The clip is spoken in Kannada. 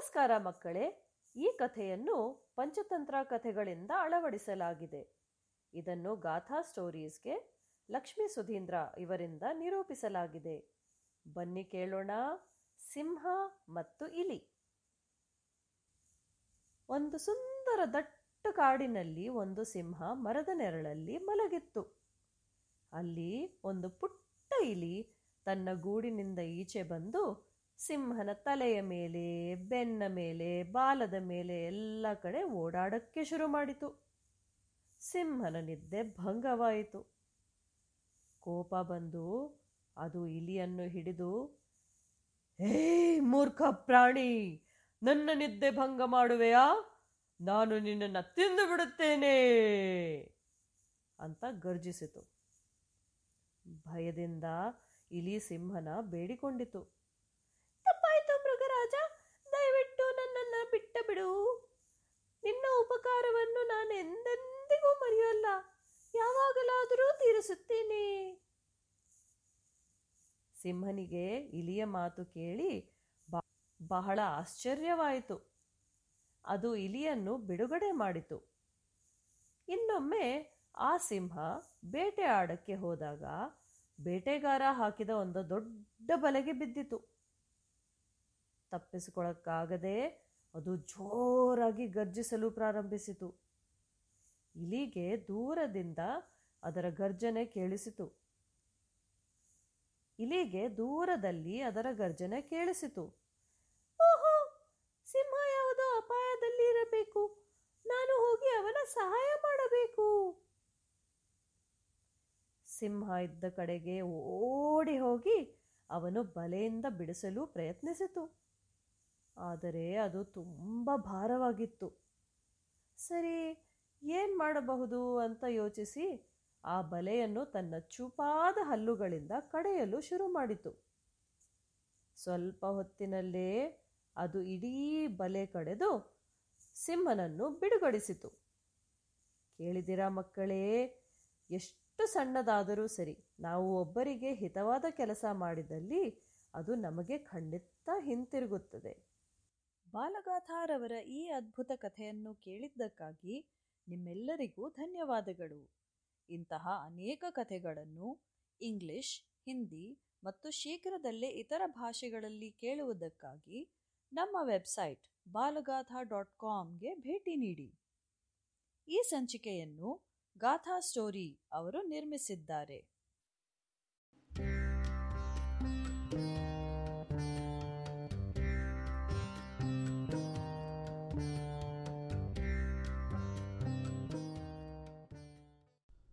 ನಮಸ್ಕಾರ ಮಕ್ಕಳೇ ಈ ಕಥೆಯನ್ನು ಪಂಚತಂತ್ರ ಕಥೆಗಳಿಂದ ಅಳವಡಿಸಲಾಗಿದೆ ಇದನ್ನು ಗಾಥಾ ಸ್ಟೋರೀಸ್ಗೆ ಲಕ್ಷ್ಮೀ ಸುಧೀಂದ್ರ ಇವರಿಂದ ನಿರೂಪಿಸಲಾಗಿದೆ ಬನ್ನಿ ಕೇಳೋಣ ಸಿಂಹ ಮತ್ತು ಇಲಿ ಒಂದು ಸುಂದರ ದಟ್ಟ ಕಾಡಿನಲ್ಲಿ ಒಂದು ಸಿಂಹ ಮರದ ನೆರಳಲ್ಲಿ ಮಲಗಿತ್ತು ಅಲ್ಲಿ ಒಂದು ಪುಟ್ಟ ಇಲಿ ತನ್ನ ಗೂಡಿನಿಂದ ಈಚೆ ಬಂದು ಸಿಂಹನ ತಲೆಯ ಮೇಲೆ ಬೆನ್ನ ಮೇಲೆ ಬಾಲದ ಮೇಲೆ ಎಲ್ಲ ಕಡೆ ಓಡಾಡಕ್ಕೆ ಶುರು ಮಾಡಿತು ಸಿಂಹನ ನಿದ್ದೆ ಭಂಗವಾಯಿತು ಕೋಪ ಬಂದು ಅದು ಇಲಿಯನ್ನು ಹಿಡಿದು ಹೇ ಮೂರ್ಖ ಪ್ರಾಣಿ ನನ್ನ ನಿದ್ದೆ ಭಂಗ ಮಾಡುವೆಯಾ ನಾನು ನಿನ್ನನ್ನು ತಿಂದು ಬಿಡುತ್ತೇನೆ ಅಂತ ಗರ್ಜಿಸಿತು ಭಯದಿಂದ ಇಲಿ ಸಿಂಹನ ಬೇಡಿಕೊಂಡಿತು ತಪ್ಪಾಯ್ತು ಮೃಗರಾಜ ದಯವಿಟ್ಟು ನನ್ನನ್ನು ಬಿಟ್ಟ ಬಿಡು ನಿನ್ನ ಉಪಕಾರವನ್ನು ನಾನು ಎಂದೆಂದಿಗೂ ಮರೆಯೋಲ್ಲ ಯಾವಾಗಲಾದರೂ ತೀರಿಸುತ್ತೇನೆ ಸಿಂಹನಿಗೆ ಇಲಿಯ ಮಾತು ಕೇಳಿ ಬ- ಬಹಳ ಆಶ್ಚರ್ಯವಾಯಿತು ಅದು ಇಲಿಯನ್ನು ಬಿಡುಗಡೆ ಮಾಡಿತು ಇನ್ನೊಮ್ಮೆ ಆ ಸಿಂಹ ಬೇಟೆ ಆಡಕ್ಕೆ ಹೋದಾಗ ಬೇಟೆಗಾರ ಹಾಕಿದ ಒಂದು ದೊಡ್ಡ ಬಲೆಗೆ ಬಿದ್ದಿತು ತಪ್ಪಿಸಿಕೊಳ್ಳಕ್ಕಾಗದೆ ಅದು ಜೋರಾಗಿ ಗರ್ಜಿಸಲು ಪ್ರಾರಂಭಿಸಿತು ಇಲಿಗೆ ದೂರದಿಂದ ಅದರ ಗರ್ಜನೆ ಕೇಳಿಸಿತು ಇಲಿಗೆ ದೂರದಲ್ಲಿ ಅದರ ಗರ್ಜನೆ ಕೇಳಿಸಿತು ಓಹೋ ಸಿಂಹ ಯಾವುದೋ ಅಪಾಯದಲ್ಲಿ ಇರಬೇಕು ನಾನು ಹೋಗಿ ಅವನ ಸಹಾಯ ಮಾಡಬೇಕು ಸಿಂಹ ಇದ್ದ ಕಡೆಗೆ ಓಡಿ ಹೋಗಿ ಅವನು ಬಲೆಯಿಂದ ಬಿಡಿಸಲು ಪ್ರಯತ್ನಿಸಿತು ಆದರೆ ಅದು ತುಂಬ ಭಾರವಾಗಿತ್ತು ಸರಿ ಏನು ಮಾಡಬಹುದು ಅಂತ ಯೋಚಿಸಿ ಆ ಬಲೆಯನ್ನು ತನ್ನ ಚೂಪಾದ ಹಲ್ಲುಗಳಿಂದ ಕಡೆಯಲು ಶುರು ಮಾಡಿತು ಸ್ವಲ್ಪ ಹೊತ್ತಿನಲ್ಲೇ ಅದು ಇಡೀ ಬಲೆ ಕಡೆದು ಸಿಂಹನನ್ನು ಬಿಡುಗಡಿಸಿತು ಕೇಳಿದಿರಾ ಮಕ್ಕಳೇ ಎಷ್ಟು ಸಣ್ಣದಾದರೂ ಸರಿ ನಾವು ಒಬ್ಬರಿಗೆ ಹಿತವಾದ ಕೆಲಸ ಮಾಡಿದಲ್ಲಿ ಅದು ನಮಗೆ ಖಂಡಿತ ಹಿಂತಿರುಗುತ್ತದೆ ಬಾಲಗಾಥಾರವರ ಈ ಅದ್ಭುತ ಕಥೆಯನ್ನು ಕೇಳಿದ್ದಕ್ಕಾಗಿ ನಿಮ್ಮೆಲ್ಲರಿಗೂ ಧನ್ಯವಾದಗಳು ಇಂತಹ ಅನೇಕ ಕಥೆಗಳನ್ನು ಇಂಗ್ಲಿಷ್ ಹಿಂದಿ ಮತ್ತು ಶೀಘ್ರದಲ್ಲೇ ಇತರ ಭಾಷೆಗಳಲ್ಲಿ ಕೇಳುವುದಕ್ಕಾಗಿ ನಮ್ಮ ವೆಬ್ಸೈಟ್ ಬಾಲಗಾಥಾ ಡಾಟ್ ಕಾಮ್ಗೆ ಭೇಟಿ ನೀಡಿ ಈ ಸಂಚಿಕೆಯನ್ನು ಗಾಥಾ ಸ್ಟೋರಿ ಅವರು ನಿರ್ಮಿಸಿದ್ದಾರೆ